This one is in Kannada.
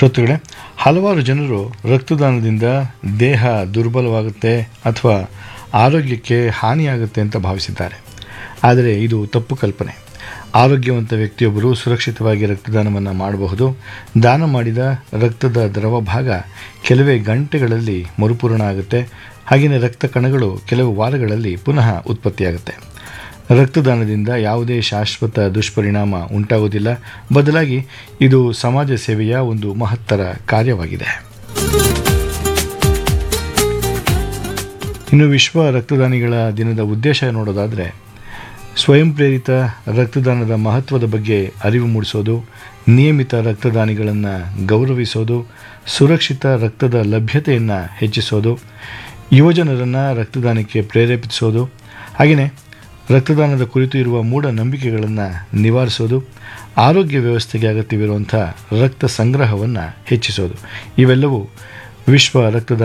ಶ್ರೋತೃಗಳೇ ಹಲವಾರು ಜನರು ರಕ್ತದಾನದಿಂದ ದೇಹ ದುರ್ಬಲವಾಗುತ್ತೆ ಅಥವಾ ಆರೋಗ್ಯಕ್ಕೆ ಹಾನಿಯಾಗುತ್ತೆ ಅಂತ ಭಾವಿಸಿದ್ದಾರೆ ಆದರೆ ಇದು ತಪ್ಪು ಕಲ್ಪನೆ ಆರೋಗ್ಯವಂತ ವ್ಯಕ್ತಿಯೊಬ್ಬರು ಸುರಕ್ಷಿತವಾಗಿ ರಕ್ತದಾನವನ್ನು ಮಾಡಬಹುದು ದಾನ ಮಾಡಿದ ರಕ್ತದ ದ್ರವ ಭಾಗ ಕೆಲವೇ ಗಂಟೆಗಳಲ್ಲಿ ಮರುಪೂರಣ ಆಗುತ್ತೆ ಹಾಗೆಯೇ ರಕ್ತ ಕಣಗಳು ಕೆಲವು ವಾರಗಳಲ್ಲಿ ಪುನಃ ಉತ್ಪತ್ತಿಯಾಗುತ್ತೆ ರಕ್ತದಾನದಿಂದ ಯಾವುದೇ ಶಾಶ್ವತ ದುಷ್ಪರಿಣಾಮ ಉಂಟಾಗುವುದಿಲ್ಲ ಬದಲಾಗಿ ಇದು ಸಮಾಜ ಸೇವೆಯ ಒಂದು ಮಹತ್ತರ ಕಾರ್ಯವಾಗಿದೆ ಇನ್ನು ವಿಶ್ವ ರಕ್ತದಾನಿಗಳ ದಿನದ ಉದ್ದೇಶ ನೋಡೋದಾದರೆ ಸ್ವಯಂ ಪ್ರೇರಿತ ರಕ್ತದಾನದ ಮಹತ್ವದ ಬಗ್ಗೆ ಅರಿವು ಮೂಡಿಸೋದು ನಿಯಮಿತ ರಕ್ತದಾನಿಗಳನ್ನು ಗೌರವಿಸೋದು ಸುರಕ್ಷಿತ ರಕ್ತದ ಲಭ್ಯತೆಯನ್ನು ಹೆಚ್ಚಿಸೋದು ಯುವಜನರನ್ನು ರಕ್ತದಾನಕ್ಕೆ ಪ್ರೇರೇಪಿಸೋದು ಹಾಗೆಯೇ ರಕ್ತದಾನದ ಕುರಿತು ಇರುವ ಮೂಢನಂಬಿಕೆಗಳನ್ನು ನಿವಾರಿಸೋದು ಆರೋಗ್ಯ ವ್ಯವಸ್ಥೆಗೆ ಅಗತ್ಯವಿರುವಂಥ ರಕ್ತ ಸಂಗ್ರಹವನ್ನು ಹೆಚ್ಚಿಸೋದು ಇವೆಲ್ಲವೂ ವಿಶ್ವ ರಕ್ತದಾನ